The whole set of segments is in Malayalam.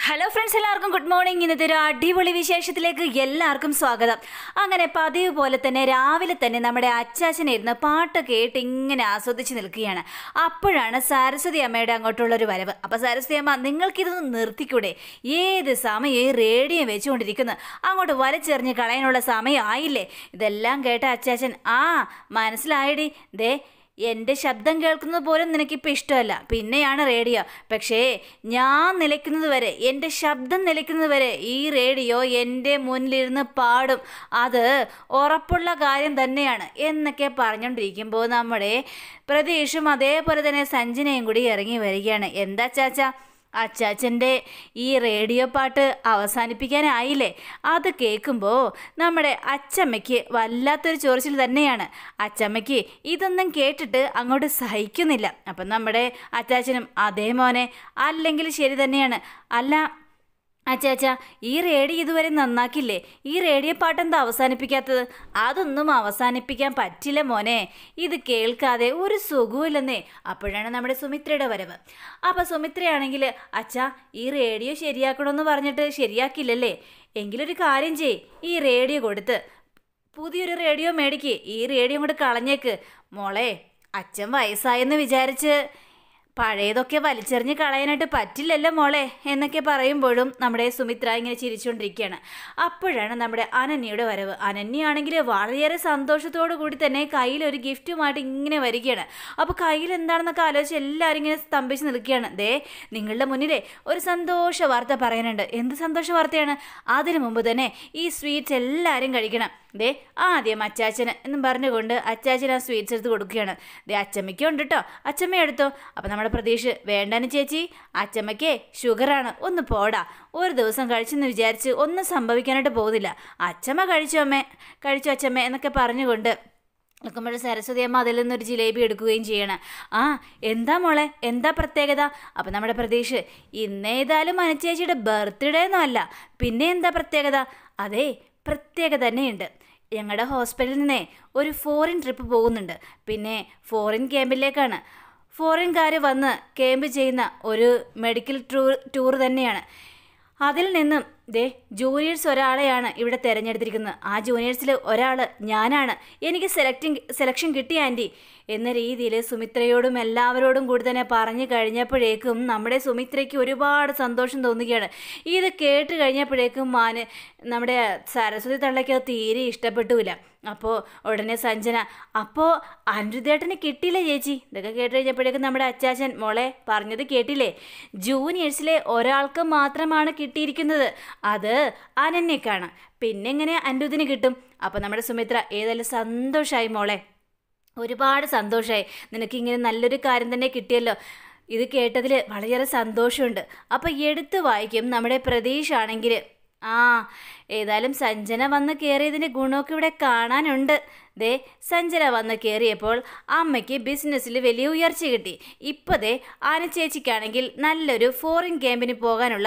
ഹലോ ഫ്രണ്ട്സ് എല്ലാവർക്കും ഗുഡ് മോർണിംഗ് ഇന്നത്തെ ഒരു അടിപൊളി വിശേഷത്തിലേക്ക് എല്ലാവർക്കും സ്വാഗതം അങ്ങനെ പതിവ് പോലെ തന്നെ രാവിലെ തന്നെ നമ്മുടെ അച്ചാച്ചനിരുന്ന് പാട്ട് കേട്ട് ഇങ്ങനെ ആസ്വദിച്ച് നിൽക്കുകയാണ് അപ്പോഴാണ് സരസ്വതി അമ്മയുടെ അങ്ങോട്ടുള്ളൊരു വരവ് അപ്പോൾ സരസ്വതി അമ്മ നിങ്ങൾക്കിതൊന്ന് നിർത്തിക്കൂടെ ഏത് സമയം ഈ റേഡിയോ വെച്ചുകൊണ്ടിരിക്കുന്നു അങ്ങോട്ട് വലിച്ചെറിഞ്ഞ് കളയാനുള്ള സമയമായില്ലേ ഇതെല്ലാം കേട്ട അച്ചാച്ചൻ ആ മനസ്സിലായടി ദേ എൻ്റെ ശബ്ദം കേൾക്കുന്നത് പോലും നിനക്കിപ്പോൾ ഇഷ്ടമല്ല പിന്നെയാണ് റേഡിയോ പക്ഷേ ഞാൻ നിലയ്ക്കുന്നത് വരെ എൻ്റെ ശബ്ദം നിലയ്ക്കുന്നത് വരെ ഈ റേഡിയോ എൻ്റെ മുന്നിലിരുന്ന് പാടും അത് ഉറപ്പുള്ള കാര്യം തന്നെയാണ് എന്നൊക്കെ പറഞ്ഞുകൊണ്ടിരിക്കുമ്പോൾ നമ്മുടെ പ്രതീഷും അതേപോലെ തന്നെ സഞ്ജനയും കൂടി ഇറങ്ങി വരികയാണ് എന്താ ചാച്ച അച്ചാച്ചൻ്റെ ഈ റേഡിയോ പാട്ട് അവസാനിപ്പിക്കാനായില്ലേ അത് കേൾക്കുമ്പോൾ നമ്മുടെ അച്ചമ്മയ്ക്ക് വല്ലാത്തൊരു ചൊറിച്ചിൽ തന്നെയാണ് അച്ചമ്മയ്ക്ക് ഇതൊന്നും കേട്ടിട്ട് അങ്ങോട്ട് സഹിക്കുന്നില്ല അപ്പം നമ്മുടെ അച്ചാച്ചനും അതേ മോനെ അല്ലെങ്കിൽ ശരി തന്നെയാണ് അല്ല അച്ചാച്ച ഈ റേഡിയോ ഇതുവരെ നന്നാക്കില്ലേ ഈ റേഡിയോ പാട്ടെന്താ അവസാനിപ്പിക്കാത്തത് അതൊന്നും അവസാനിപ്പിക്കാൻ പറ്റില്ല മോനെ ഇത് കേൾക്കാതെ ഒരു സുഖമില്ലെന്നേ അപ്പോഴാണ് നമ്മുടെ സുമിത്രയുടെ വരവ് അപ്പം സുമിത്രയാണെങ്കിൽ അച്ഛാ ഈ റേഡിയോ ശരിയാക്കണമെന്ന് പറഞ്ഞിട്ട് ശരിയാക്കില്ലല്ലേ എങ്കിലൊരു കാര്യം ചെയ് ഈ റേഡിയോ കൊടുത്ത് പുതിയൊരു റേഡിയോ മേടിക്ക് ഈ റേഡിയോ കൊണ്ട് കളഞ്ഞേക്ക് മോളെ അച്ഛൻ വയസ്സായെന്ന് വിചാരിച്ച് പഴയതൊക്കെ വലിച്ചെറിഞ്ഞ് കളയാനായിട്ട് പറ്റില്ലല്ലോ മോളെ എന്നൊക്കെ പറയുമ്പോഴും നമ്മുടെ സുമിത്ര ഇങ്ങനെ ചിരിച്ചുകൊണ്ടിരിക്കുകയാണ് അപ്പോഴാണ് നമ്മുടെ അനന്യയുടെ വരവ് അനന്യയാണെങ്കിൽ വളരെയേറെ സന്തോഷത്തോടു കൂടി തന്നെ കയ്യിൽ ഒരു ഗിഫ്റ്റുമായിട്ട് ഇങ്ങനെ വരികയാണ് അപ്പോൾ കയ്യിൽ എന്താണെന്നൊക്കെ ആലോചിച്ച് എല്ലാവരും ഇങ്ങനെ സ്തംഭിച്ച് നിൽക്കുകയാണ് ദേ നിങ്ങളുടെ മുന്നിലെ ഒരു സന്തോഷ വാർത്ത പറയാനുണ്ട് എന്ത് സന്തോഷ വാർത്തയാണ് അതിനു മുമ്പ് തന്നെ ഈ സ്വീറ്റ്സ് എല്ലാവരും കഴിക്കണം ദേ ആദ്യം അച്ചാച്ചന് എന്നും പറഞ്ഞുകൊണ്ട് അച്ചാച്ചൻ ആ സ്വീറ്റ്സ് എടുത്ത് കൊടുക്കുകയാണ് ദേ അച്ചമ്മയ്ക്കും ഉണ്ട് കേട്ടോ അച്ചമ്മ എടുത്തോ അപ്പം നമ്മുടെ പ്രതീക്ഷ വേണ്ടാന് ചേച്ചി അച്ചമ്മയ്ക്കേ ഷുഗറാണ് ഒന്ന് പോടാ ഒരു ദിവസം കഴിച്ചെന്ന് വിചാരിച്ച് ഒന്നും സംഭവിക്കാനായിട്ട് പോകുന്നില്ല അച്ചമ്മ കഴിച്ചു അമ്മേ കഴിച്ചു അച്ചമ്മ എന്നൊക്കെ പറഞ്ഞുകൊണ്ട് നിൽക്കുമ്പോൾ സരസ്വതി അമ്മ അതിൽ നിന്നൊരു ജിലേബി എടുക്കുകയും ചെയ്യണം ആ എന്താ മോളെ എന്താ പ്രത്യേകത അപ്പം നമ്മുടെ പ്രതീക്ഷ ഇന്നേതായാലും അനുചേച്ചിയുടെ ബർത്ത്ഡേ ഒന്നും അല്ല പിന്നെ എന്താ പ്രത്യേകത അതെ പ്രത്യേകത തന്നെയുണ്ട് ഞങ്ങളുടെ ഹോസ്പിറ്റലിൽ നിന്നേ ഒരു ഫോറിൻ ട്രിപ്പ് പോകുന്നുണ്ട് പിന്നെ ഫോറിൻ ക്യാമ്പിലേക്കാണ് ഫോറിൻകാർ വന്ന് ക്യാമ്പ് ചെയ്യുന്ന ഒരു മെഡിക്കൽ ടൂർ ടൂർ തന്നെയാണ് അതിൽ നിന്നും ദേ ജൂനിയേഴ്സ് ഒരാളെയാണ് ഇവിടെ തിരഞ്ഞെടുത്തിരിക്കുന്നത് ആ ജൂനിയേഴ്സിൽ ഒരാൾ ഞാനാണ് എനിക്ക് സെലക്ടിങ് സെലക്ഷൻ കിട്ടി ആൻറ്റി എന്ന രീതിയിൽ സുമിത്രയോടും എല്ലാവരോടും കൂടി തന്നെ പറഞ്ഞു കഴിഞ്ഞപ്പോഴേക്കും നമ്മുടെ സുമിത്രയ്ക്ക് ഒരുപാട് സന്തോഷം തോന്നുകയാണ് ഇത് കേട്ട് കഴിഞ്ഞപ്പോഴേക്കും മാന് നമ്മുടെ സരസ്വതി തള്ളയ്ക്ക് അത് തീരെ ഇഷ്ടപ്പെട്ടുമില്ല അപ്പോൾ ഉടനെ സഞ്ജന അപ്പോൾ അനിരുദ്ധേട്ടന് കിട്ടിയില്ല ചേച്ചി ഇതൊക്കെ കേട്ട് കഴിഞ്ഞപ്പോഴേക്കും നമ്മുടെ അച്ചാച്ചൻ മോളെ പറഞ്ഞത് കേട്ടില്ലേ ജൂനിയേഴ്സിലെ ഒരാൾക്ക് മാത്രമാണ് കിട്ടിയിരിക്കുന്നത് അത് അനന്യക്കാണ് പിന്നെ എങ്ങനെ അനിരുദ്ധിന് കിട്ടും അപ്പോൾ നമ്മുടെ സുമിത്ര ഏതായാലും സന്തോഷമായി മോളെ ഒരുപാട് സന്തോഷമായി നിനക്ക് ഇങ്ങനെ നല്ലൊരു കാര്യം തന്നെ കിട്ടിയല്ലോ ഇത് കേട്ടതിൽ വളരെയേറെ സന്തോഷമുണ്ട് അപ്പോൾ എടുത്ത് വായിക്കും നമ്മുടെ പ്രതീഷ് ആണെങ്കിൽ ആ ഏതായാലും സഞ്ജന വന്ന് കയറിയതിൻ്റെ ഗുണമൊക്കെ ഇവിടെ കാണാനുണ്ട് ദേ സഞ്ജന വന്ന് കയറിയപ്പോൾ അമ്മയ്ക്ക് ബിസിനസ്സിൽ വലിയ ഉയർച്ച കിട്ടി ഇപ്പോൾ ദേ ആനച്ചേച്ചിക്കാണെങ്കിൽ നല്ലൊരു ഫോറിൻ ക്യാമ്പിന് പോകാനുള്ള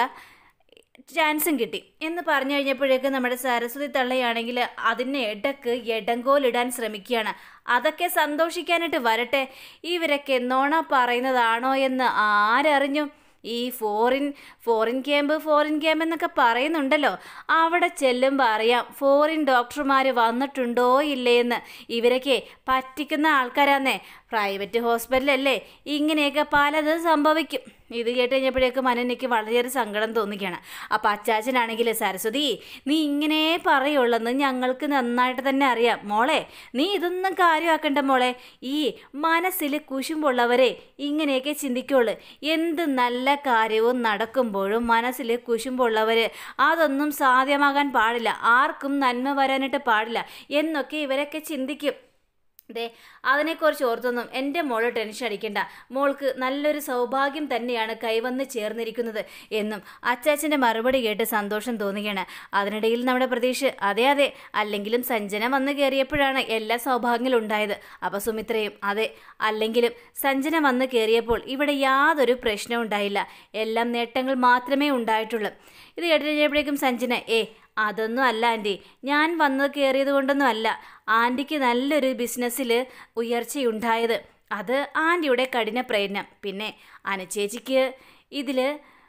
ചാൻസും കിട്ടി എന്ന് പറഞ്ഞു കഴിഞ്ഞപ്പോഴേക്ക് നമ്മുടെ സരസ്വതി തള്ളയാണെങ്കിൽ അതിനെ ഇടക്ക് എടങ്കോലിടാൻ ശ്രമിക്കുകയാണ് അതൊക്കെ സന്തോഷിക്കാനായിട്ട് വരട്ടെ ഇവരൊക്കെ നോണ പറയുന്നതാണോ എന്ന് ആരറിഞ്ഞു ഈ foreign foreign camp foreign camp എന്നൊക്കെ പറയുന്നുണ്ടല്ലോ അവിടെ ചെല്ലുമ്പോൾ അറിയാം ഫോറിൻ ഡോക്ടർമാർ വന്നിട്ടുണ്ടോ ഇല്ലേന്ന് ഇവരൊക്കെ പറ്റിക്കുന്ന ആൾക്കാരാന്നേ പ്രൈവറ്റ് ഹോസ്പിറ്റലല്ലേ ഇങ്ങനെയൊക്കെ പലതും സംഭവിക്കും ഇത് കേട്ട് കഴിഞ്ഞപ്പോഴേക്കും അനന്യയ്ക്ക് വളരെയേറെ സങ്കടം തോന്നുകയാണ് അപ്പം അച്ചാച്ചനാണെങ്കിൽ സരസ്വതി നീ ഇങ്ങനെ പറയുള്ളെന്ന് ഞങ്ങൾക്ക് നന്നായിട്ട് തന്നെ അറിയാം മോളെ നീ ഇതൊന്നും കാര്യമാക്കണ്ട മോളെ ഈ മനസ്സിൽ കുശുമ്പുള്ളവരെ ഇങ്ങനെയൊക്കെ ചിന്തിക്കുള്ളൂ എന്ത് നല്ല കാര്യവും നടക്കുമ്പോഴും മനസ്സിൽ കുശുമ്പുള്ളവർ അതൊന്നും സാധ്യമാകാൻ പാടില്ല ആർക്കും നന്മ വരാനായിട്ട് പാടില്ല എന്നൊക്കെ ഇവരൊക്കെ ചിന്തിക്കും ദേ അതിനെക്കുറിച്ച് ഓർത്തൊന്നും എൻ്റെ മോള് ടെൻഷൻ അടിക്കണ്ട മോൾക്ക് നല്ലൊരു സൗഭാഗ്യം തന്നെയാണ് കൈവന്ന് ചേർന്നിരിക്കുന്നത് എന്നും അച്ചാച്ചൻ്റെ മറുപടി കേട്ട് സന്തോഷം തോന്നുകയാണ് അതിനിടയിൽ നമ്മുടെ പ്രതീക്ഷ അതെ അതെ അല്ലെങ്കിലും സഞ്ജന വന്ന് കയറിയപ്പോഴാണ് എല്ലാ സൗഭാഗ്യങ്ങളും ഉണ്ടായത് അപ്പോൾ സുമിത്രയും അതെ അല്ലെങ്കിലും സഞ്ജന വന്ന് കയറിയപ്പോൾ ഇവിടെ യാതൊരു പ്രശ്നവും ഉണ്ടായില്ല എല്ലാം നേട്ടങ്ങൾ മാത്രമേ ഉണ്ടായിട്ടുള്ളൂ ഇത് കേട്ട് കഴിഞ്ഞപ്പോഴേക്കും സഞ്ജന ഏ അതൊന്നും അല്ല ആൻറ്റി ഞാൻ വന്ന് കയറിയത് കൊണ്ടൊന്നും അല്ല ആൻറ്റിക്ക് നല്ലൊരു ബിസിനസ്സിൽ ഉയർച്ചയുണ്ടായത് അത് ആൻറ്റിയുടെ കഠിന പ്രയത്നം പിന്നെ അനുചേച്ചിക്ക് ഇതിൽ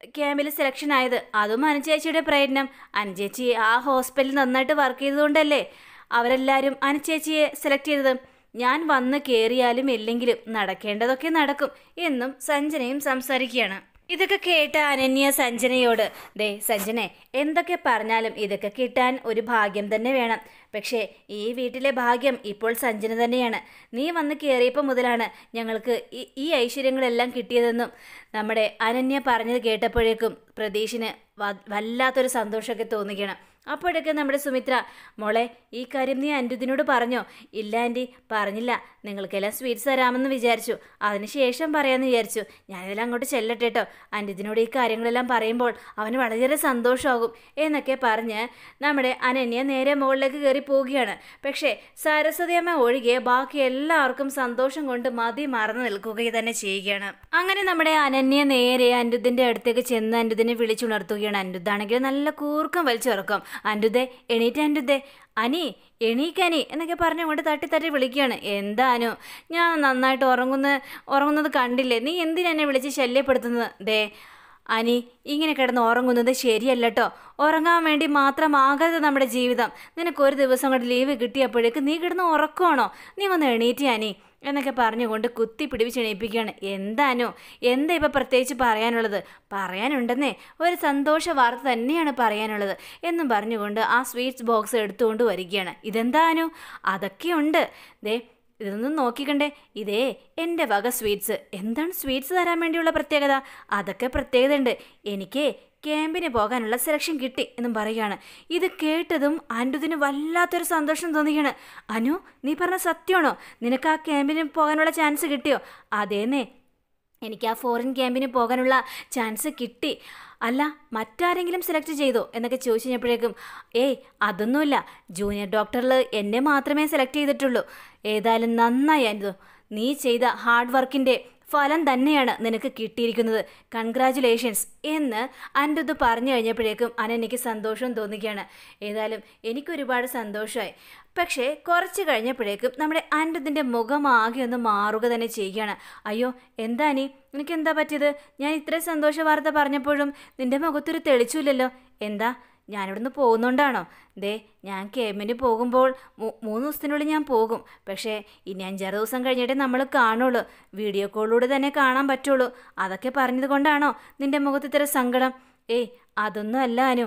ക്യാമ്പിൽ സെലക്ഷൻ ആയത് അതും അനുചേച്ചിയുടെ പ്രയത്നം അനുചേച്ചി ആ ഹോസ്പിറ്റലിൽ നന്നായിട്ട് വർക്ക് ചെയ്തതുകൊണ്ടല്ലേ അവരെല്ലാവരും അനുചേച്ചിയെ സെലക്ട് ചെയ്തത് ഞാൻ വന്ന് കയറിയാലും ഇല്ലെങ്കിലും നടക്കേണ്ടതൊക്കെ നടക്കും എന്നും സഞ്ജനയും സംസാരിക്കുകയാണ് ഇതൊക്കെ കേട്ട അനന്യ സഞ്ജനയോട് ദേ സഞ്ജനെ എന്തൊക്കെ പറഞ്ഞാലും ഇതൊക്കെ കിട്ടാൻ ഒരു ഭാഗ്യം തന്നെ വേണം പക്ഷേ ഈ വീട്ടിലെ ഭാഗ്യം ഇപ്പോൾ സഞ്ജന തന്നെയാണ് നീ വന്ന് കയറിയപ്പോൾ മുതലാണ് ഞങ്ങൾക്ക് ഈ- ഈ ഐശ്വര്യങ്ങളെല്ലാം കിട്ടിയതെന്നും നമ്മുടെ അനന്യ പറഞ്ഞത് കേട്ടപ്പോഴേക്കും പ്രതീഷിന് വ- വല്ലാത്തൊരു സന്തോഷമൊക്കെ തോന്നുകയാണ് അപ്പോഴൊക്കെ നമ്മുടെ സുമിത്ര മോളെ ഈ കാര്യം നീ അൻറ്റുദിനോട് പറഞ്ഞോ ഇല്ല ആൻറ്റി പറഞ്ഞില്ല നിങ്ങൾക്കെല്ലാം സ്വീറ്റ്സ് തരാമെന്ന് വിചാരിച്ചു അതിനുശേഷം പറയാമെന്ന് വിചാരിച്ചു ഞാനിതെല്ലാം അങ്ങോട്ട് ചെല്ലട്ടെ കേട്ടോ അൻറ്റുദിനോട് ഈ കാര്യങ്ങളെല്ലാം പറയുമ്പോൾ അവന് വളരെയേറെ സന്തോഷമാകും എന്നൊക്കെ പറഞ്ഞ് നമ്മുടെ അനന്യ നേരെ മുകളിലേക്ക് കയറി പോവുകയാണ് പക്ഷേ സരസ്വതിയമ്മ ഒഴികെ ബാക്കി എല്ലാവർക്കും സന്തോഷം കൊണ്ട് മതി മറന്നു നിൽക്കുക തന്നെ ചെയ്യുകയാണ് അങ്ങനെ നമ്മുടെ അനന്യ നേരെ അൻറ്റുദിൻ്റെ അടുത്തേക്ക് ചെന്ന് അൻറ്റുദിനെ വിളിച്ചുണർത്തുകയാണ് അൻറ്റുദാണെങ്കിൽ നല്ല കൂർക്കം വലിച്ചുറക്കും അൻറ്റുദേ എണീറ്റ് അൻറ്റുദേ അനി എണീക്കനി എന്നൊക്കെ പറഞ്ഞ് അങ്ങോട്ട് തട്ടി തട്ടി വിളിക്കുകയാണ് എന്താനു ഞാൻ നന്നായിട്ട് ഉറങ്ങുന്ന ഉറങ്ങുന്നത് കണ്ടില്ലേ നീ എന്തിനാ എന്നെ വിളിച്ച് ശല്യപ്പെടുത്തുന്നത് ദേ അനി ഇങ്ങനെ കിടന്ന് ഉറങ്ങുന്നത് ശരിയല്ല കേട്ടോ ഉറങ്ങാൻ വേണ്ടി മാത്രമാകരുത് നമ്മുടെ ജീവിതം നിനക്ക് ഒരു ദിവസം കൊണ്ട് ലീവ് കിട്ടിയപ്പോഴേക്ക് നീ കിടന്ന് ഉറക്കമാണോ നീ വന്ന് എണീറ്റി അനി എന്നൊക്കെ പറഞ്ഞുകൊണ്ട് കുത്തി പിടിപ്പിച്ച് എണീപ്പിക്കുകയാണ് എന്താനോ എന്താ ഇപ്പം പ്രത്യേകിച്ച് പറയാനുള്ളത് പറയാനുണ്ടെന്നേ ഒരു സന്തോഷ വാർത്ത തന്നെയാണ് പറയാനുള്ളത് എന്നും പറഞ്ഞുകൊണ്ട് ആ സ്വീറ്റ്സ് ബോക്സ് എടുത്തുകൊണ്ട് വരികയാണ് ഇതെന്താനോ അതൊക്കെയുണ്ട് ദേ ഇതൊന്നും നോക്കിക്കണ്ടേ ഇതേ എൻ്റെ വക സ്വീറ്റ്സ് എന്താണ് സ്വീറ്റ്സ് തരാൻ വേണ്ടിയുള്ള പ്രത്യേകത അതൊക്കെ പ്രത്യേകത ഉണ്ട് എനിക്ക് ക്യാമ്പിന് പോകാനുള്ള സെലക്ഷൻ കിട്ടി എന്നും പറയുകയാണ് ഇത് കേട്ടതും അൻഡുദിന് വല്ലാത്തൊരു സന്തോഷം തോന്നുകയാണ് അനു നീ പറഞ്ഞ സത്യമാണോ നിനക്ക് ആ ക്യാമ്പിന് പോകാനുള്ള ചാൻസ് കിട്ടിയോ അതേന്നേ എനിക്ക് ആ ഫോറിൻ ക്യാമ്പിന് പോകാനുള്ള ചാൻസ് കിട്ടി അല്ല മറ്റാരെങ്കിലും സെലക്ട് ചെയ്തോ എന്നൊക്കെ ചോദിച്ചു കഴിഞ്ഞപ്പോഴേക്കും ഏയ് അതൊന്നുമില്ല ജൂനിയർ ഡോക്ടറിൽ എന്നെ മാത്രമേ സെലക്ട് ചെയ്തിട്ടുള്ളൂ ഏതായാലും നന്നായി അനു നീ ചെയ്ത ഹാർഡ് വർക്കിൻ്റെ ഫലം തന്നെയാണ് നിനക്ക് കിട്ടിയിരിക്കുന്നത് കൺഗ്രാറ്റുലേഷൻസ് എന്ന് അൻ്റത് പറഞ്ഞു കഴിഞ്ഞപ്പോഴേക്കും അനന്യയ്ക്ക് സന്തോഷം തോന്നുകയാണ് ഏതായാലും എനിക്കൊരുപാട് സന്തോഷമായി പക്ഷേ കുറച്ച് കഴിഞ്ഞപ്പോഴേക്കും നമ്മുടെ അൻ്റതിൻ്റെ മുഖം ആകെ ഒന്ന് മാറുക തന്നെ ചെയ്യുകയാണ് അയ്യോ എന്താ നീ നിനക്ക് എന്താ പറ്റിയത് ഞാൻ ഇത്രയും സന്തോഷ വാർത്ത പറഞ്ഞപ്പോഴും നിന്റെ മുഖത്തൊരു തെളിച്ചില്ലല്ലോ എന്താ ഞാനിവിടുന്ന് പോകുന്നുകൊണ്ടാണോ ദേ ഞാൻ കേമിന് പോകുമ്പോൾ മൂ- മൂന്ന് ദിവസത്തിനുള്ളിൽ ഞാൻ പോകും പക്ഷേ ഇനി അഞ്ചാറ് ദിവസം കഴിഞ്ഞിട്ടേ നമ്മൾ കാണുള്ളൂ വീഡിയോ കോളിലൂടെ തന്നെ കാണാൻ പറ്റുള്ളൂ അതൊക്കെ പറഞ്ഞത് കൊണ്ടാണോ നിന്റെ മുഖത്ത് ഇത്ര സങ്കടം ഏയ് അതൊന്നും അല്ല അനു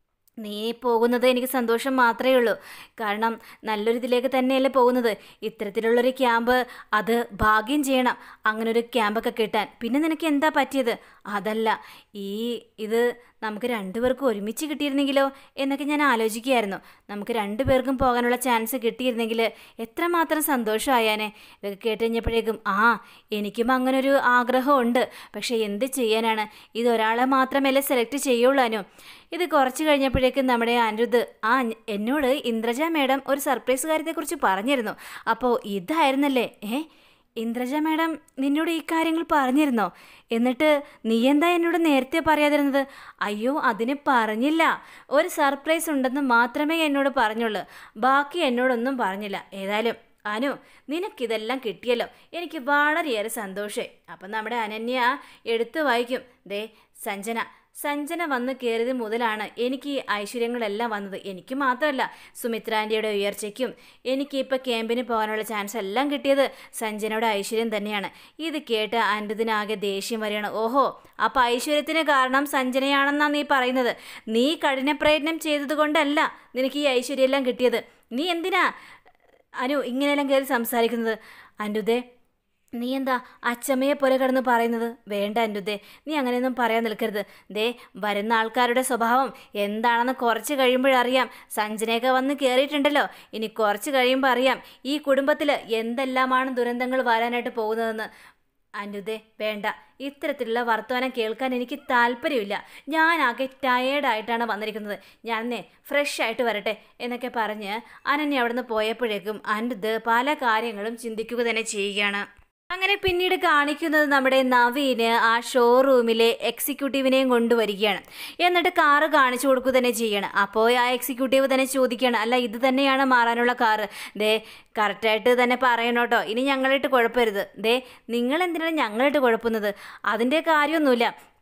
നീ പോകുന്നത് എനിക്ക് സന്തോഷം മാത്രമേ ഉള്ളൂ കാരണം നല്ലൊരു ഇതിലേക്ക് തന്നെയല്ലേ പോകുന്നത് ഇത്തരത്തിലുള്ളൊരു ക്യാമ്പ് അത് ഭാഗ്യം ചെയ്യണം അങ്ങനെ ഒരു ക്യാമ്പൊക്കെ കിട്ടാൻ പിന്നെ നിനക്ക് എന്താ പറ്റിയത് അതല്ല ഈ ഇത് നമുക്ക് രണ്ടുപേർക്കും ഒരുമിച്ച് കിട്ടിയിരുന്നെങ്കിലോ എന്നൊക്കെ ഞാൻ ആലോചിക്കുകയായിരുന്നു നമുക്ക് രണ്ടുപേർക്കും പോകാനുള്ള ചാൻസ് കിട്ടിയിരുന്നെങ്കിൽ എത്രമാത്രം സന്തോഷമായാനെ ഇതൊക്കെ കേട്ട് കഴിഞ്ഞപ്പോഴേക്കും ആ എനിക്കും അങ്ങനൊരു ആഗ്രഹമുണ്ട് പക്ഷേ എന്ത് ചെയ്യാനാണ് ഇത് ഒരാളെ മാത്രമല്ലേ സെലക്ട് ചെയ്യുള്ളൂ അനു ഇത് കുറച്ച് കഴിഞ്ഞപ്പോഴേക്കും നമ്മുടെ അനിരുദ്ധ് ആ എന്നോട് ഇന്ദ്രജ മേഡം ഒരു സർപ്രൈസ് കാര്യത്തെക്കുറിച്ച് പറഞ്ഞിരുന്നു അപ്പോൾ ഇതായിരുന്നല്ലേ ഏ ഇന്ദ്രജ മേഡം നിന്നോട് ഈ കാര്യങ്ങൾ പറഞ്ഞിരുന്നോ എന്നിട്ട് നീ എന്താ എന്നോട് നേരത്തെ പറയാതിരുന്നത് അയ്യോ അതിന് പറഞ്ഞില്ല ഒരു സർപ്രൈസ് ഉണ്ടെന്ന് മാത്രമേ എന്നോട് പറഞ്ഞുള്ളൂ ബാക്കി എന്നോടൊന്നും പറഞ്ഞില്ല ഏതായാലും അനു നിനക്കിതെല്ലാം കിട്ടിയല്ലോ എനിക്ക് വളരെയേറെ സന്തോഷമായി അപ്പം നമ്മുടെ അനന്യ എടുത്തു വായിക്കും ദേ സഞ്ജന സഞ്ജന വന്ന് കയറിയത് മുതലാണ് എനിക്ക് ഈ ഐശ്വര്യങ്ങളെല്ലാം വന്നത് എനിക്ക് മാത്രമല്ല സുമിത്രാൻ്റിയുടെ ഉയർച്ചയ്ക്കും എനിക്ക് ഇപ്പോൾ ക്യാമ്പിന് പോകാനുള്ള ചാൻസ് എല്ലാം കിട്ടിയത് സഞ്ജനയുടെ ഐശ്വര്യം തന്നെയാണ് ഇത് കേട്ട് അൻ്റതിനാകെ ദേഷ്യം വരികയാണ് ഓഹോ അപ്പോൾ ഐശ്വര്യത്തിന് കാരണം സഞ്ജനയാണെന്നാണ് നീ പറയുന്നത് നീ കഠിന പ്രയത്നം ചെയ്തത് കൊണ്ടല്ല നിനക്ക് ഈ ഐശ്വര്യം എല്ലാം കിട്ടിയത് നീ എന്തിനാ അനു ഇങ്ങനെയെല്ലാം കയറി സംസാരിക്കുന്നത് അനുദേ നീ എന്താ അച്ചമ്മയെ പോലെ കിടന്ന് പറയുന്നത് വേണ്ട അൻ്റുദേ നീ അങ്ങനെയൊന്നും പറയാൻ നിൽക്കരുത് ദേ വരുന്ന ആൾക്കാരുടെ സ്വഭാവം എന്താണെന്ന് കുറച്ച് കഴിയുമ്പോഴറിയാം സഞ്ജനയൊക്കെ വന്ന് കയറിയിട്ടുണ്ടല്ലോ ഇനി കുറച്ച് കഴിയുമ്പോൾ അറിയാം ഈ കുടുംബത്തിൽ എന്തെല്ലാമാണ് ദുരന്തങ്ങൾ വരാനായിട്ട് പോകുന്നതെന്ന് അനുദേ വേണ്ട ഇത്തരത്തിലുള്ള വർത്തമാനം കേൾക്കാൻ എനിക്ക് താല്പര്യമില്ല ഞാനാകെ ടയേർഡായിട്ടാണ് വന്നിരിക്കുന്നത് ഞാനേ ഫ്രഷ് ആയിട്ട് വരട്ടെ എന്നൊക്കെ പറഞ്ഞ് അനന്യ അവിടുന്ന് പോയപ്പോഴേക്കും അനുദ് പല കാര്യങ്ങളും ചിന്തിക്കുക തന്നെ ചെയ്യുകയാണ് അങ്ങനെ പിന്നീട് കാണിക്കുന്നത് നമ്മുടെ നവീന് ആ ഷോറൂമിലെ എക്സിക്യൂട്ടീവിനെയും കൊണ്ടുവരികയാണ് എന്നിട്ട് കാറ് കാണിച്ചു കൊടുക്കുക തന്നെ ചെയ്യണം അപ്പോൾ ആ എക്സിക്യൂട്ടീവ് തന്നെ ചോദിക്കുകയാണ് അല്ല ഇത് തന്നെയാണ് മാറാനുള്ള കാറ് ദേ കറക്റ്റായിട്ട് തന്നെ പറയണം കേട്ടോ ഇനി ഞങ്ങളിട്ട് കുഴപ്പരുത് ദേ നിങ്ങൾ എന്തിനാണ് ഞങ്ങളിട്ട് കുഴപ്പുന്നത് അതിൻ്റെ കാര്യമൊന്നുമില്ല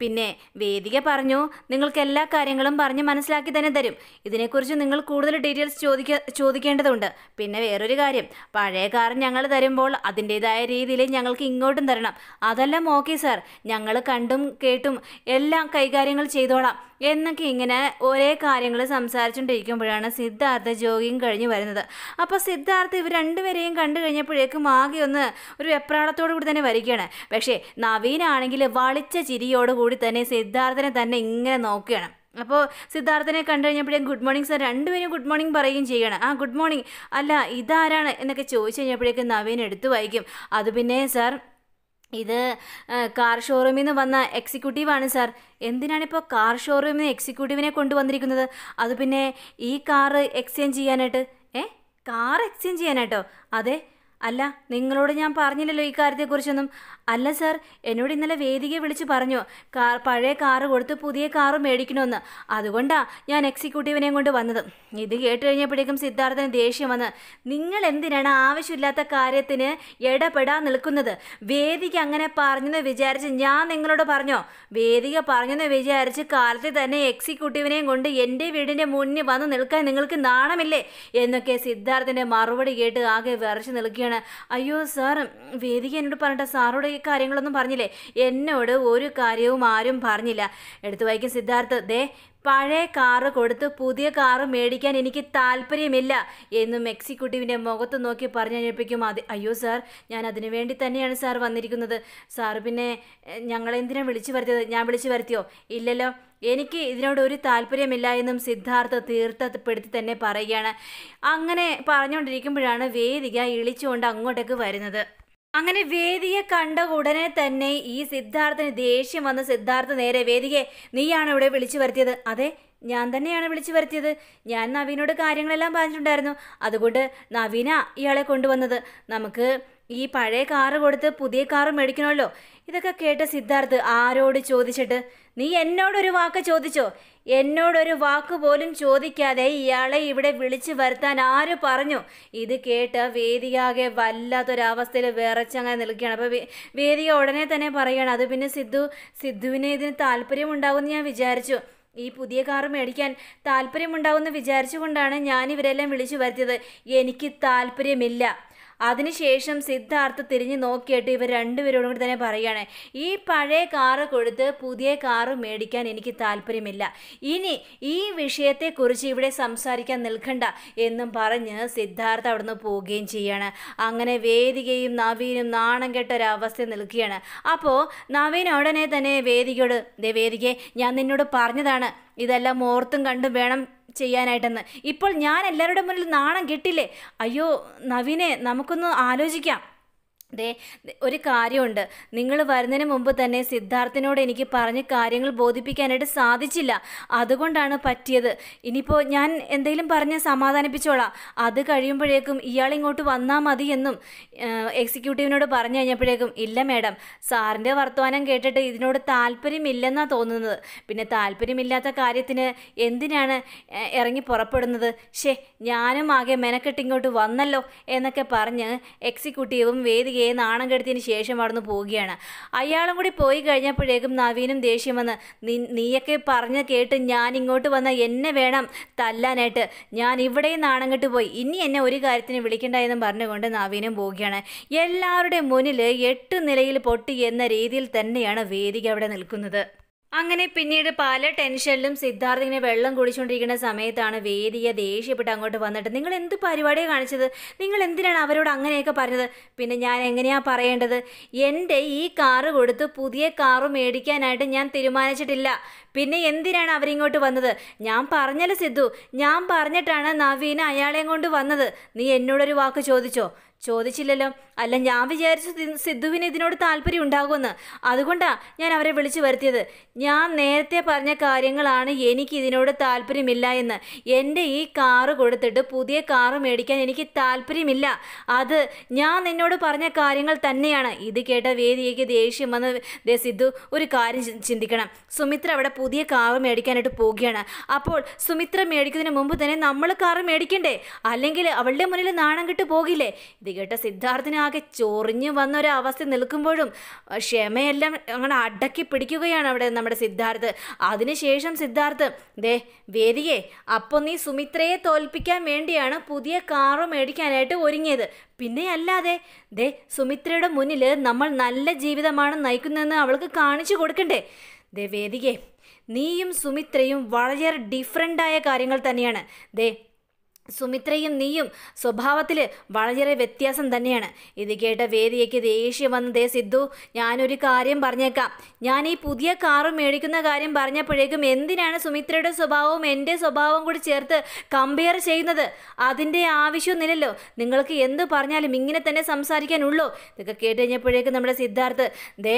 പിന്നെ വേദിക പറഞ്ഞു നിങ്ങൾക്ക് എല്ലാ കാര്യങ്ങളും പറഞ്ഞ് മനസ്സിലാക്കി തന്നെ തരും ഇതിനെക്കുറിച്ച് നിങ്ങൾ കൂടുതൽ ഡീറ്റെയിൽസ് ചോദിക്ക ചോദിക്കേണ്ടതുണ്ട് പിന്നെ വേറൊരു കാര്യം പഴയ കാർ ഞങ്ങൾ തരുമ്പോൾ അതിൻ്റെതായ രീതിയിൽ ഞങ്ങൾക്ക് ഇങ്ങോട്ടും തരണം അതെല്ലാം ഓക്കെ സാർ ഞങ്ങൾ കണ്ടും കേട്ടും എല്ലാം കൈകാര്യങ്ങൾ ചെയ്തോളാം എന്നൊക്കെ ഇങ്ങനെ ഒരേ കാര്യങ്ങൾ സംസാരിച്ചുകൊണ്ടിരിക്കുമ്പോഴാണ് സിദ്ധാർത്ഥ ജോഗിങ് കഴിഞ്ഞ് വരുന്നത് അപ്പോൾ സിദ്ധാർത്ഥ ഇവർ രണ്ടുപേരെയും കണ്ടു കഴിഞ്ഞപ്പോഴേക്കും ആകെ ഒന്ന് ഒരു വെപ്രാളത്തോടു കൂടി തന്നെ വരികയാണ് പക്ഷേ നവീനാണെങ്കിൽ വളിച്ച ചിരിയോടുകൂടി തന്നെ സിദ്ധാർത്ഥനെ തന്നെ ഇങ്ങനെ നോക്കുകയാണ് അപ്പോൾ സിദ്ധാർത്ഥനെ കണ്ടു കഴിഞ്ഞപ്പോഴേ ഗുഡ് മോർണിംഗ് സാർ രണ്ടുപേരും ഗുഡ് മോർണിംഗ് പറയുകയും ചെയ്യണം ആ ഗുഡ് മോർണിംഗ് അല്ല ഇതാരാണ് എന്നൊക്കെ ചോദിച്ചു കഴിഞ്ഞപ്പോഴേക്കും നവീൻ എടുത്തു വായിക്കും അത് പിന്നെ സാർ ഇത് ആ, കാർ ഷോറൂമിൽ നിന്ന് വന്ന എക്സിക്യൂട്ടീവാണ് സാർ എന്തിനാണിപ്പോൾ കാർ ഷോറൂമിൽ നിന്ന് എക്സിക്യൂട്ടീവിനെ കൊണ്ടുവന്നിരിക്കുന്നത് അത് പിന്നെ ഈ കാറ് എക്സ്ചേഞ്ച് ചെയ്യാനായിട്ട് ഏ കാർ എക്സ്ചേഞ്ച് ചെയ്യാനായിട്ടോ അതെ അല്ല നിങ്ങളോട് ഞാൻ പറഞ്ഞില്ലല്ലോ ഈ കാര്യത്തെക്കുറിച്ചൊന്നും അല്ല സാർ എന്നോട് ഇന്നലെ വേദികയെ വിളിച്ച് പറഞ്ഞു കാർ പഴയ കാറ് കൊടുത്ത് പുതിയ കാറ് മേടിക്കണമെന്ന് അതുകൊണ്ടാ ഞാൻ എക്സിക്യൂട്ടീവിനെയും കൊണ്ട് വന്നത് ഇത് കേട്ട് കഴിഞ്ഞപ്പോഴേക്കും സിദ്ധാർത്ഥന് ദേഷ്യം വന്ന് നിങ്ങൾ എന്തിനാണ് ആവശ്യമില്ലാത്ത കാര്യത്തിന് ഇടപെടാൻ നിൽക്കുന്നത് വേദിക അങ്ങനെ പറഞ്ഞെന്ന് വിചാരിച്ച് ഞാൻ നിങ്ങളോട് പറഞ്ഞോ വേദിക പറഞ്ഞെന്ന് വിചാരിച്ച് കാലത്ത് തന്നെ എക്സിക്യൂട്ടീവിനെയും കൊണ്ട് എൻ്റെ വീടിൻ്റെ മുന്നിൽ വന്ന് നിൽക്കാൻ നിങ്ങൾക്ക് നാണമില്ലേ എന്നൊക്കെ സിദ്ധാർത്ഥിൻ്റെ മറുപടി കേട്ട് ആകെ വിറച്ച് നിൽക്കുകയാണ് അയ്യോ സാർ വേദിക എന്നോട് പറഞ്ഞിട്ട് സാറോട് ഈ കാര്യങ്ങളൊന്നും പറഞ്ഞില്ലേ എന്നോട് ഒരു കാര്യവും ആരും പറഞ്ഞില്ല എടുത്തു വായിക്കും സിദ്ധാർത്ഥ് ദേ പഴയ കാറ് കൊടുത്ത് പുതിയ കാറ് മേടിക്കാൻ എനിക്ക് താല്പര്യമില്ല എന്നും എക്സിക്യൂട്ടീവിൻ്റെ മുഖത്ത് നോക്കി പറഞ്ഞു കഴിഞ്ഞപ്പോഴേക്കും അത് അയ്യോ സാർ ഞാൻ അതിനു വേണ്ടി തന്നെയാണ് സാർ വന്നിരിക്കുന്നത് സാർ പിന്നെ എഹ്, ഞങ്ങളെന്തിനാ വിളിച്ചു വരുത്തിയത് ഞാൻ വിളിച്ചു വരുത്തിയോ ഇല്ലല്ലോ എനിക്ക് ഇതിനോട് ഒരു താല്പര്യമില്ല എന്നും സിദ്ധാർത്ഥ തീർത്ഥപ്പെടുത്തി തന്നെ പറയുകയാണ് അങ്ങനെ പറഞ്ഞുകൊണ്ടിരിക്കുമ്പോഴാണ് വേദിക ഇളിച്ചുകൊണ്ട് അങ്ങോട്ടേക്ക് വരുന്നത് അങ്ങനെ വേദിയെ കണ്ട ഉടനെ തന്നെ ഈ സിദ്ധാർത്ഥന് ദേഷ്യം വന്ന സിദ്ധാർത്ഥ നേരെ വേദികയെ നീയാണ് ഇവിടെ വിളിച്ചു വരുത്തിയത് അതെ ഞാൻ തന്നെയാണ് വിളിച്ചു വരുത്തിയത് ഞാൻ നവീനോട് കാര്യങ്ങളെല്ലാം പറഞ്ഞിട്ടുണ്ടായിരുന്നു അതുകൊണ്ട് നവീന ഇയാളെ കൊണ്ടുവന്നത് നമുക്ക് ഈ പഴയ കാറ് കൊടുത്ത് പുതിയ കാറ് മേടിക്കണമല്ലോ ഇതൊക്കെ കേട്ട സിദ്ധാർത്ഥ് ആരോട് ചോദിച്ചിട്ട് നീ എന്നോടൊരു വാക്ക് ചോദിച്ചോ എന്നോടൊരു വാക്ക് പോലും ചോദിക്കാതെ ഇയാളെ ഇവിടെ വിളിച്ചു വരുത്താൻ ആര് പറഞ്ഞു ഇത് കേട്ട് വേദികാകെ വല്ലാത്തൊരവസ്ഥയിൽ വിറച്ചങ്ങനെ നിൽക്കുകയാണ് അപ്പോൾ വേദിക ഉടനെ തന്നെ പറയുകയാണ് അത് പിന്നെ സിദ്ധു സിദ്ധുവിന് ഇതിന് താല്പര്യമുണ്ടാകുമെന്ന് ഞാൻ വിചാരിച്ചു ഈ പുതിയ കാറ് മേടിക്കാൻ താല്പര്യമുണ്ടാവുമെന്ന് വിചാരിച്ചുകൊണ്ടാണ് ഞാൻ ഇവരെല്ലാം വിളിച്ചു വരുത്തിയത് എനിക്ക് താല്പര്യമില്ല അതിനുശേഷം സിദ്ധാർത്ഥ തിരിഞ്ഞു നോക്കിയിട്ട് ഇവർ രണ്ടുപേരോടും കൂടി തന്നെ പറയുകയാണ് ഈ പഴയ കാറ് കൊടുത്ത് പുതിയ കാറ് മേടിക്കാൻ എനിക്ക് താല്പര്യമില്ല ഇനി ഈ വിഷയത്തെക്കുറിച്ച് ഇവിടെ സംസാരിക്കാൻ നിൽക്കണ്ട എന്നും പറഞ്ഞ് സിദ്ധാർത്ഥ അവിടുന്ന് പോവുകയും ചെയ്യാണ് അങ്ങനെ വേദികയും നവീനും നാണം കെട്ട ഒരവസ്ഥ നിൽക്കുകയാണ് അപ്പോൾ നവീൻ ഉടനെ തന്നെ വേദികയോട് ദേ വേദികയെ ഞാൻ നിന്നോട് പറഞ്ഞതാണ് ഇതെല്ലാം ഓർത്തും കണ്ടും വേണം ചെയ്യാനായിട്ടെന്ന് ഇപ്പോൾ ഞാൻ എല്ലാവരുടെ മുന്നിൽ നാണം കിട്ടില്ലേ അയ്യോ നവീനെ നമുക്കൊന്ന് ആലോചിക്കാം ദേ ദേ, ഒരു കാര്യമുണ്ട് നിങ്ങൾ വരുന്നതിന് മുമ്പ് തന്നെ സിദ്ധാർത്ഥിനോട് എനിക്ക് പറഞ്ഞ് കാര്യങ്ങൾ ബോധിപ്പിക്കാനായിട്ട് സാധിച്ചില്ല അതുകൊണ്ടാണ് പറ്റിയത് ഇനിയിപ്പോൾ ഞാൻ എന്തെങ്കിലും പറഞ്ഞ് സമാധാനിപ്പിച്ചോളാം അത് കഴിയുമ്പോഴേക്കും ഇയാൾ ഇങ്ങോട്ട് വന്നാൽ മതി എന്നും എക്സിക്യൂട്ടീവിനോട് പറഞ്ഞു കഴിഞ്ഞപ്പോഴേക്കും ഇല്ല മാഡം സാറിൻ്റെ വർത്തമാനം കേട്ടിട്ട് ഇതിനോട് താല്പര്യമില്ലെന്നാണ് തോന്നുന്നത് പിന്നെ താല്പര്യമില്ലാത്ത കാര്യത്തിന് എന്തിനാണ് ഏഹ്, ഇറങ്ങി പുറപ്പെടുന്നത് ഷേ ഞാനും ആകെ മെനക്കെട്ട് ഇങ്ങോട്ട് വന്നല്ലോ എന്നൊക്കെ പറഞ്ഞ് എക്സിക്യൂട്ടീവും വേദികയെ നാണം കെടുത്തിയതിന് ശേഷം അവിടുന്ന് പോവുകയാണ് അയാളും കൂടി പോയി കഴിഞ്ഞപ്പോഴേക്കും നവീനും ദേഷ്യം വന്ന് "നീ- നീയൊക്കെ പറഞ്ഞ് കേട്ട് ഞാൻ ഇങ്ങോട്ട് വന്ന എന്നെ വേണം തല്ലാനായിട്ട് ഞാൻ ഇവിടെയും നാണം കെട്ട് പോയി ഇനി എന്നെ ഒരു കാര്യത്തിന് വിളിക്കണ്ട എന്നും പറഞ്ഞുകൊണ്ട് നവീനും പോവുകയാണ് എല്ലാവരുടെയും മുന്നിൽ എട്ട് നിലയിൽ പൊട്ടി എന്ന രീതിയിൽ തന്നെയാണ് വേദിക അവിടെ നിൽക്കുന്നത് അങ്ങനെ പിന്നീട് പല ടെൻഷനിലും സിദ്ധാർത്ഥ ഇങ്ങനെ വെള്ളം കുടിച്ചുകൊണ്ടിരിക്കുന്ന സമയത്താണ് വേദിയ ദേഷ്യപ്പെട്ട് അങ്ങോട്ട് വന്നിട്ട് നിങ്ങൾ എന്ത് പരിപാടിയാണ് കാണിച്ചത് നിങ്ങൾ എന്തിനാണ് അവരോട് അങ്ങനെയൊക്കെ പറഞ്ഞത് പിന്നെ ഞാൻ എങ്ങനെയാ പറയേണ്ടത് എൻ്റെ ഈ കാറ് കൊടുത്ത് പുതിയ കാറ് മേടിക്കാനായിട്ട് ഞാൻ തീരുമാനിച്ചിട്ടില്ല പിന്നെ എന്തിനാണ് അവരിങ്ങോട്ട് വന്നത് ഞാൻ പറഞ്ഞല്ലോ സിദ്ധു ഞാൻ പറഞ്ഞിട്ടാണ് നവീന അയാളെയും കൊണ്ട് വന്നത് നീ എന്നോടൊരു വാക്ക് ചോദിച്ചോ ചോദിച്ചില്ലല്ലോ അല്ല ഞാൻ വിചാരിച്ചു സി- സിദ്ധുവിന് ഇതിനോട് താല്പര്യം ഉണ്ടാകുമെന്ന് അതുകൊണ്ടാ ഞാൻ അവരെ വിളിച്ചു വരുത്തിയത് ഞാൻ നേരത്തെ പറഞ്ഞ കാര്യങ്ങളാണ് എനിക്ക് ഇതിനോട് താല്പര്യമില്ല എന്ന് എൻ്റെ ഈ കാറ് കൊടുത്തിട്ട് പുതിയ കാറ് മേടിക്കാൻ എനിക്ക് താല്പര്യമില്ല അത് ഞാൻ നിന്നോട് പറഞ്ഞ കാര്യങ്ങൾ തന്നെയാണ് ഇത് കേട്ട വേദിയേക്ക് ദേഷ്യം വന്ന് ദേ സിദ്ധു ഒരു കാര്യം ചി- ചിന്തിക്കണം സുമിത്ര അവിടെ പുതിയ കാറ് മേടിക്കാനായിട്ട് പോവുകയാണ് അപ്പോൾ സുമിത്ര മേടിക്കുന്നതിന് മുമ്പ് തന്നെ നമ്മൾ കാറ് മേടിക്കണ്ടേ അല്ലെങ്കിൽ അവളുടെ മുന്നിൽ നാണം കിട്ട് പോകില്ലേ ഇത് കേട്ട സിദ്ധാർത്ഥിനാകെ ചൊറിഞ്ഞു വന്ന ഒരു അവസ്ഥ നിൽക്കുമ്പോഴും ആ, ക്ഷമയെല്ലാം അങ്ങനെ അടക്കി പിടിക്കുകയാണ് അവിടെ നമ്മുടെ സിദ്ധാർത്ഥ് അതിനുശേഷം സിദ്ധാർത്ഥ് ദേ വേദികെ അപ്പോൾ നീ സുമിത്രയെ തോൽപ്പിക്കാൻ വേണ്ടിയാണ് പുതിയ കാറ് മേടിക്കാനായിട്ട് ഒരുങ്ങിയത് പിന്നെ അല്ലാതെ ദേ സുമിത്രയുടെ മുന്നിൽ നമ്മൾ നല്ല ജീവിതമാണ് നയിക്കുന്നതെന്ന് അവൾക്ക് കാണിച്ചു കൊടുക്കണ്ടേ ദേ വേദികെ നീയും സുമിത്രയും വളരെ ഡിഫറൻ്റായ കാര്യങ്ങൾ തന്നെയാണ് ദേ സുമിത്രയും നീയും സ്വഭാവത്തിൽ വളരെ വ്യത്യാസം തന്നെയാണ് ഇത് കേട്ട വേദിയയ്ക്ക് ദേഷ്യം വന്ന ദേ സിദ്ധു ഞാനൊരു കാര്യം പറഞ്ഞേക്കാം ഞാൻ ഈ പുതിയ കാറ് മേടിക്കുന്ന കാര്യം പറഞ്ഞപ്പോഴേക്കും എന്തിനാണ് സുമിത്രയുടെ സ്വഭാവവും എൻ്റെ സ്വഭാവവും കൂടി ചേർത്ത് കമ്പയർ ചെയ്യുന്നത് അതിൻ്റെ ആവശ്യമൊന്നുമില്ലല്ലോ നിങ്ങൾക്ക് എന്ത് പറഞ്ഞാലും ഇങ്ങനെ തന്നെ സംസാരിക്കാനുള്ളൂ ഇതൊക്കെ കേട്ട് കഴിഞ്ഞപ്പോഴേക്കും നമ്മുടെ സിദ്ധാർത്ഥ് ദേ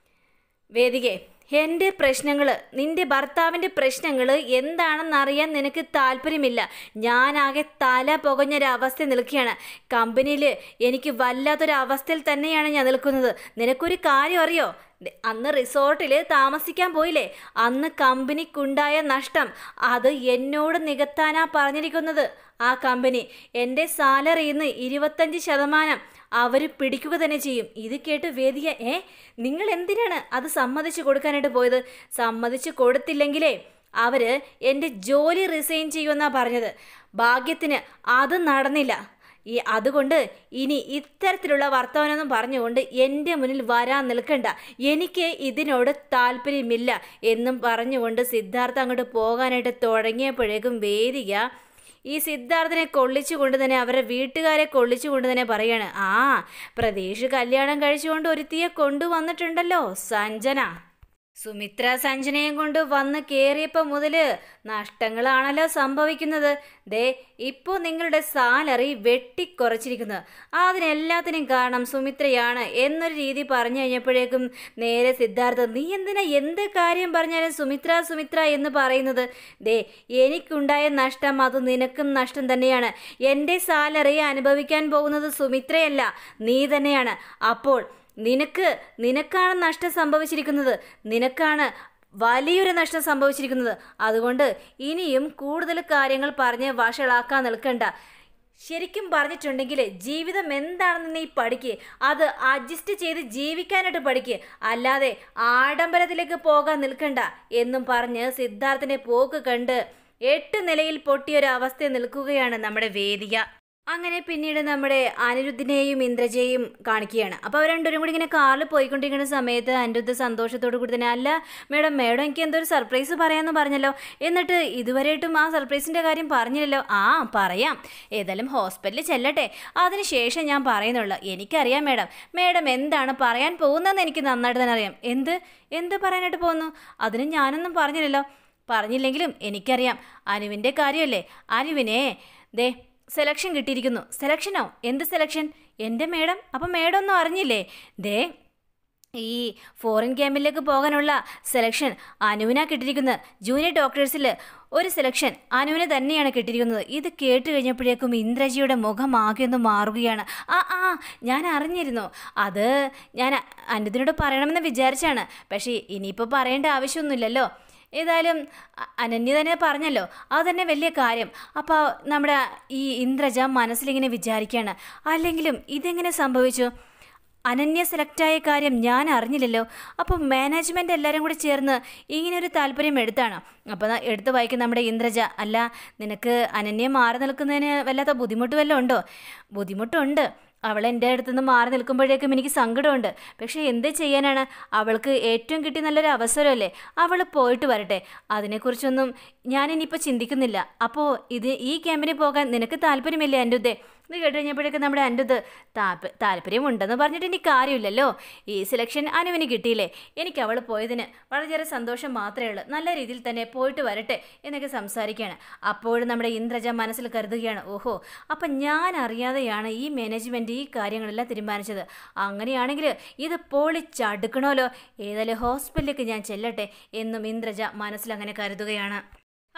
വേദികെ എൻ്റെ പ്രശ്നങ്ങൾ നിന്റെ ഭർത്താവിൻ്റെ പ്രശ്നങ്ങൾ എന്താണെന്ന് അറിയാൻ നിനക്ക് താല്പര്യമില്ല ഞാനാകെ തല പുകഞ്ഞൊരവസ്ഥ നിൽക്കുകയാണ് കമ്പനിയിൽ എനിക്ക് വല്ലാത്തൊരു അവസ്ഥയിൽ തന്നെയാണ് ഞാൻ നിൽക്കുന്നത് നിനക്കൊരു കാര്യം അറിയോ ദേ, അന്ന് റിസോർട്ടിൽ താമസിക്കാൻ പോയില്ലേ അന്ന് കമ്പനിക്കുണ്ടായ നഷ്ടം അത് എന്നോട് നികത്താനാ പറഞ്ഞിരിക്കുന്നത് ആ കമ്പനി എൻ്റെ സാലറിയിൽ നിന്ന് ഇരുപത്തഞ്ച് ശതമാനം അവർ പിടിക്കുക തന്നെ ചെയ്യും ഇത് കേട്ട് വേദിക ഏ നിങ്ങൾ എന്തിനാണ് അത് സമ്മതിച്ചു കൊടുക്കാനായിട്ട് പോയത് സമ്മതിച്ചു കൊടുത്തില്ലെങ്കിലേ അവര് എൻ്റെ ജോലി റിസൈൻ ചെയ്യുമെന്നാണ് പറഞ്ഞത് ഭാഗ്യത്തിന് അത് നടന്നില്ല ഈ അതുകൊണ്ട് ഇനി ഇത്തരത്തിലുള്ള വർത്തമാനമൊന്നും പറഞ്ഞുകൊണ്ട് എൻ്റെ മുന്നിൽ വരാൻ നിൽക്കണ്ട എനിക്ക് ഇതിനോട് താല്പര്യമില്ല എന്നും പറഞ്ഞുകൊണ്ട് സിദ്ധാർത്ഥ അങ്ങോട്ട് പോകാനായിട്ട് തുടങ്ങിയപ്പോഴേക്കും വേദിക ഈ സിദ്ധാർത്ഥനെ കൊള്ളിച്ചുകൊണ്ട് തന്നെ അവരുടെ വീട്ടുകാരെ കൊള്ളിച്ചുകൊണ്ട് തന്നെ പറയാണ് ആ പ്രതീഷ് കല്യാണം കഴിച്ചുകൊണ്ട് ഒരുത്തിയെ കൊണ്ടുവന്നിട്ടുണ്ടല്ലോ സഞ്ജന സുമിത്ര സഞ്ജനയും കൊണ്ട് വന്ന് കയറിയപ്പോൾ മുതൽ നഷ്ടങ്ങളാണല്ലോ സംഭവിക്കുന്നത് ദേ ഇപ്പോൾ നിങ്ങളുടെ സാലറി വെട്ടിക്കുറച്ചിരിക്കുന്നത് അതിനെല്ലാത്തിനും കാരണം സുമിത്രയാണ് എന്നൊരു രീതി പറഞ്ഞു കഴിഞ്ഞപ്പോഴേക്കും നേരെ സിദ്ധാർത്ഥ നീ എന്തിനാ എന്ത് കാര്യം പറഞ്ഞാലും സുമിത്ര സുമിത്ര എന്ന് പറയുന്നത് ദേ എനിക്കുണ്ടായ നഷ്ടം അത് നിനക്കും നഷ്ടം തന്നെയാണ് എൻ്റെ സാലറി അനുഭവിക്കാൻ പോകുന്നത് സുമിത്രയല്ല നീ തന്നെയാണ് അപ്പോൾ നിനക്ക് നിനക്കാണ് നഷ്ടം സംഭവിച്ചിരിക്കുന്നത് നിനക്കാണ് വലിയൊരു നഷ്ടം സംഭവിച്ചിരിക്കുന്നത് അതുകൊണ്ട് ഇനിയും കൂടുതൽ കാര്യങ്ങൾ പറഞ്ഞ് വഷളാക്കാൻ നിൽക്കണ്ട ശരിക്കും പറഞ്ഞിട്ടുണ്ടെങ്കിൽ ജീവിതം എന്താണെന്ന് നീ പഠിക്ക് അത് അഡ്ജസ്റ്റ് ചെയ്ത് ജീവിക്കാനായിട്ട് പഠിക്ക് അല്ലാതെ ആഡംബരത്തിലേക്ക് പോകാൻ നിൽക്കണ്ട എന്നും പറഞ്ഞ് സിദ്ധാർത്ഥിന്റെ പോക്ക് കണ്ട് എട്ട് നിലയിൽ പൊട്ടിയൊരു അവസ്ഥ നിൽക്കുകയാണ് നമ്മുടെ വേദിക അങ്ങനെ പിന്നീട് നമ്മുടെ അനിരുദ്ധിനെയും ഇന്ദ്രജയെയും കാണിക്കുകയാണ് അപ്പോൾ അവർ രണ്ടുപേരും കൂടി ഇങ്ങനെ കാറിൽ പോയിക്കൊണ്ടിരിക്കുന്ന സമയത്ത് അനിരുദ്ധ സന്തോഷത്തോടു കൂടി തന്നെ അല്ല മേഡം മേഡം എനിക്ക് എന്തോ ഒരു സർപ്രൈസ് പറയാമെന്ന് പറഞ്ഞല്ലോ എന്നിട്ട് ഇതുവരെയായിട്ടും ആ സർപ്രൈസിൻ്റെ കാര്യം പറഞ്ഞില്ലല്ലോ ആ പറയാം ഏതായാലും ഹോസ്പിറ്റലിൽ ചെല്ലട്ടെ അതിനുശേഷം ഞാൻ പറയുന്നുള്ളൂ എനിക്കറിയാം മേഡം മേഡം എന്താണ് പറയാൻ പോകുന്നതെന്ന് എനിക്ക് നന്നായിട്ട് തന്നെ അറിയാം എന്ത് എന്ത് പറയാനായിട്ട് പോകുന്നു അതിന് ഞാനൊന്നും പറഞ്ഞില്ലല്ലോ പറഞ്ഞില്ലെങ്കിലും എനിക്കറിയാം അനുവിൻ്റെ കാര്യമല്ലേ അനുവിനെ ദേ സെലക്ഷൻ കിട്ടിയിരിക്കുന്നു സെലക്ഷനോ എന്ത് സെലക്ഷൻ എൻ്റെ മേഡം അപ്പം മേഡം ഒന്നും അറിഞ്ഞില്ലേ ദേ ഈ ഫോറിൻ ക്യാമ്പിലേക്ക് പോകാനുള്ള സെലക്ഷൻ അനുവിനാ കിട്ടിയിരിക്കുന്നത് ജൂനിയർ ഡോക്ടേഴ്സിൽ ഒരു സെലക്ഷൻ അനുവിന് തന്നെയാണ് കിട്ടിയിരിക്കുന്നത് ഇത് കേട്ട് കഴിഞ്ഞപ്പോഴേക്കും ഇന്ദ്രജിയുടെ മുഖം ആകെ ഒന്ന് മാറുകയാണ് ആ ആ ഞാൻ അറിഞ്ഞിരുന്നു അത് ഞാൻ അനിതിനോട് പറയണമെന്ന് വിചാരിച്ചാണ് പക്ഷേ ഇനിയിപ്പോൾ പറയേണ്ട ആവശ്യമൊന്നുമില്ലല്ലോ ഏതായാലും അ- അനന്യ തന്നെ പറഞ്ഞല്ലോ അത് തന്നെ വലിയ കാര്യം അപ്പോൾ നമ്മുടെ ഈ ഇന്ദ്രജ മനസ്സിലിങ്ങനെ വിചാരിക്കുകയാണ് അല്ലെങ്കിലും ഇതെങ്ങനെ സംഭവിച്ചു അനന്യ സെലക്റ്റായ കാര്യം ഞാൻ അറിഞ്ഞില്ലല്ലോ അപ്പോൾ മാനേജ്മെൻറ്റ് എല്ലാവരും കൂടി ചേർന്ന് ഇങ്ങനെ ഒരു താല്പര്യം എടുത്താണ് അപ്പോൾ ദാ എടുത്ത് വായിക്കും നമ്മുടെ ഇന്ദ്രജ അല്ല നിനക്ക് അനന്യ മാറി നിൽക്കുന്നതിന് വല്ലാത്ത ബുദ്ധിമുട്ട് വല്ലതും ഉണ്ടോ ബുദ്ധിമുട്ടുണ്ട് അവൾ എൻ്റെ അടുത്തുനിന്ന് മാറി നിൽക്കുമ്പോഴേക്കും എനിക്ക് സങ്കടമുണ്ട് പക്ഷേ എന്ത് ചെയ്യാനാണ് അവൾക്ക് ഏറ്റവും കിട്ടിയ നല്ലൊരു അവസരമല്ലേ അവൾ പോയിട്ട് വരട്ടെ അതിനെക്കുറിച്ചൊന്നും ഞാനിനിയിപ്പോൾ ചിന്തിക്കുന്നില്ല അപ്പോൾ ഇത് ഈ ക്യാമ്പിന് പോകാൻ നിനക്ക് താല്പര്യമില്ലേ എൻ്റെ ഉദ്ദേ ഇത് കേട്ട് കഴിഞ്ഞപ്പോഴേക്കും നമ്മുടെ അൻ്റത് താല്പ താല്പര്യമുണ്ടെന്ന് പറഞ്ഞിട്ട് എനിക്ക് കാര്യമില്ലല്ലോ ഈ സെലക്ഷൻ അനുവിന് കിട്ടിയില്ലേ എനിക്ക് അവൾ പോയതിന് വളരെയേറെ സന്തോഷം മാത്രമേ ഉള്ളൂ നല്ല രീതിയിൽ തന്നെ പോയിട്ട് വരട്ടെ എന്നൊക്കെ സംസാരിക്കുകയാണ് അപ്പോഴും നമ്മുടെ ഇന്ദ്രജ മനസ്സിൽ കരുതുകയാണ് ഓഹോ അപ്പം ഞാൻ അറിയാതെയാണ് ഈ മാനേജ്മെൻറ്റ് ഈ കാര്യങ്ങളെല്ലാം തീരുമാനിച്ചത് അങ്ങനെയാണെങ്കിൽ ഇത് പൊളിച്ചടുക്കണമല്ലോ ഏതായാലും ഹോസ്പിറ്റലിലേക്ക് ഞാൻ ചെല്ലട്ടെ എന്നും ഇന്ദ്രജ മനസ്സിൽ അങ്ങനെ കരുതുകയാണ്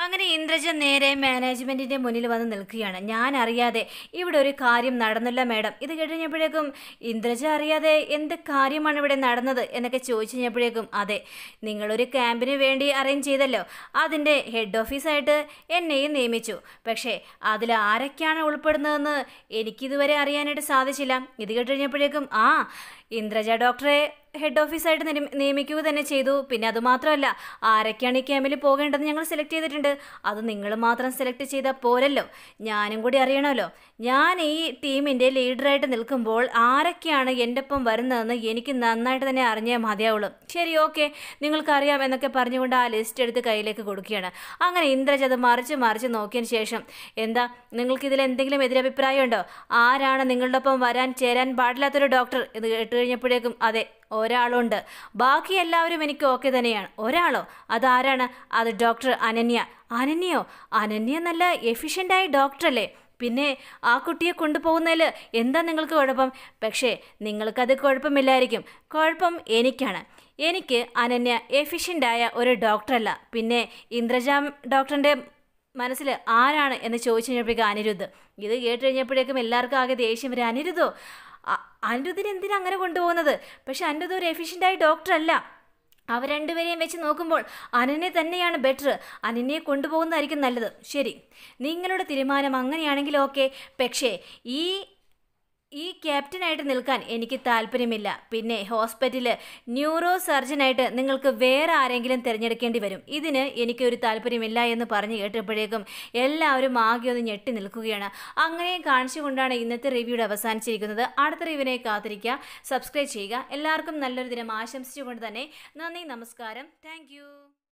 അങ്ങനെ ഇന്ദ്രജ നേരെ മാനേജ്മെന്റിന്റെ മുന്നിൽ വന്ന് നിൽക്കുകയാണ് ഞാൻ അറിയാതെ ഇവിടെ ഒരു കാര്യം നടന്നില്ല മാഡം ഇത് കേട്ടുകഴിഞ്ഞപ്പോഴേക്കും ഇന്ദ്രജ അറിയാതെ എന്ത് കാര്യമാണ് ഇവിടെ നടന്നത് എന്നൊക്കെ ചോദിച്ചു കഴിഞ്ഞപ്പോഴേക്കും അതെ നിങ്ങളൊരു ക്യാമ്പിന് വേണ്ടി അറേഞ്ച് ചെയ്തല്ലോ അതിൻ്റെ ഹെഡ് ഓഫീസായിട്ട് എന്നെയും നിയമിച്ചു പക്ഷേ അതിൽ ആരൊക്കെയാണ് ഉൾപ്പെടുന്നതെന്ന് എനിക്കിതുവരെ അറിയാനായിട്ട് സാധിച്ചില്ല ഇത് കേട്ടുകഴിഞ്ഞപ്പോഴേക്കും ആ ഇന്ദ്രജ ഡോക്ടറെ ഹെഡ് ഓഫീസായിട്ട് നിയമി- നിയമിക്കുക തന്നെ ചെയ്തു പിന്നെ അതുമാത്രമല്ല ആരൊക്കെയാണ് ഈ ക്യാമ്പിൽ പോകേണ്ടത് ഞങ്ങൾ സെലക്ട് ചെയ്തിട്ടുണ്ട് അത് നിങ്ങൾ മാത്രം സെലക്ട് ചെയ്താൽ പോരല്ലോ ഞാനും കൂടി അറിയണമല്ലോ ഞാൻ ഈ ടീമിൻ്റെ ലീഡറായിട്ട് നിൽക്കുമ്പോൾ ആരൊക്കെയാണ് എൻ്റെ ഒപ്പം വരുന്നതെന്ന് എനിക്ക് നന്നായിട്ട് തന്നെ അറിഞ്ഞേ മതിയാവുള്ളൂ ശരി ഓക്കെ നിങ്ങൾക്കറിയാം എന്നൊക്കെ പറഞ്ഞുകൊണ്ട് ആ ലിസ്റ്റ് എടുത്ത് കയ്യിലേക്ക് കൊടുക്കുകയാണ് അങ്ങനെ ഇന്ദ്രജ് അത് മറിച്ച് മറിച്ച് നോക്കിയതിന് ശേഷം എന്താ നിങ്ങൾക്ക് ഇതിൽ എന്തെങ്കിലും എതിരഭിപ്രായമുണ്ടോ ആരാണ് നിങ്ങളുടെ ഒപ്പം വരാൻ ചേരാൻ പാടില്ലാത്തൊരു ഡോക്ടർ ഇത് കേട്ട് കഴിഞ്ഞപ്പോഴേക്കും അതെ ഒരാളുണ്ട് ബാക്കി എല്ലാവരും എനിക്ക് ഓക്കെ തന്നെയാണ് ഒരാളോ അതാരാണ് അത് ഡോക്ടർ അനന്യ അനന്യയോ അനന്യ നല്ല എഫിഷ്യൻ്റായ ഡോക്ടറല്ലേ പിന്നെ ആ കുട്ടിയെ കൊണ്ടുപോകുന്നതിൽ എന്താ നിങ്ങൾക്ക് കുഴപ്പം പക്ഷേ നിങ്ങൾക്കത് കുഴപ്പമില്ലായിരിക്കും കുഴപ്പം എനിക്കാണ് എനിക്ക് അനന്യ എഫിഷ്യൻ്റായ ഒരു ഡോക്ടറല്ല പിന്നെ ഇന്ദ്രജാം ഡോക്ടറിൻ്റെ മനസ്സിൽ ആരാണ് എന്ന് ചോദിച്ചു കഴിഞ്ഞപ്പോഴേക്കും അനിരുദ്ധ് ഇത് കേട്ട് കഴിഞ്ഞപ്പോഴേക്കും എല്ലാവർക്കും ആകെ ദേഷ്യം വരും അനിരുദ്ധോ അ- അനിരുദ്ധിനെ എന്തിനാ അങ്ങനെ കൊണ്ടുപോകുന്നത് പക്ഷെ അനിരുദ്ധ ഒരു എഫിഷ്യൻ്റായ ഡോക്ടർ അല്ല അവർ രണ്ടുപേരെയും വെച്ച് നോക്കുമ്പോൾ അനന്യെ തന്നെയാണ് ബെറ്റർ അനന്യെ കൊണ്ടുപോകുന്നതായിരിക്കും നല്ലത് ശരി നിങ്ങളുടെ തീരുമാനം അങ്ങനെയാണെങ്കിൽ ഓക്കെ പക്ഷേ ഈ ഈ ക്യാപ്റ്റനായിട്ട് നിൽക്കാൻ എനിക്ക് താല്പര്യമില്ല പിന്നെ ഹോസ്പിറ്റലിൽ ന്യൂറോ സർജനായിട്ട് നിങ്ങൾക്ക് വേറെ ആരെങ്കിലും തിരഞ്ഞെടുക്കേണ്ടി വരും ഇതിന് എനിക്കൊരു താല്പര്യമില്ല എന്ന് പറഞ്ഞു കേട്ടപ്പോഴേക്കും എല്ലാവരും ആകെ ഒന്ന് ഞെട്ടി നിൽക്കുകയാണ് അങ്ങനെ കാണിച്ചുകൊണ്ടാണ് ഇന്നത്തെ റിവ്യൂടെ അവസാനിച്ചിരിക്കുന്നത് അടുത്ത റിവ്യൂവിനെ കാത്തിരിക്കുക സബ്സ്ക്രൈബ് ചെയ്യുക എല്ലാവർക്കും നല്ലൊരു ദിനം ആശംസിച്ചുകൊണ്ട് തന്നെ നന്ദി നമസ്കാരം താങ്ക്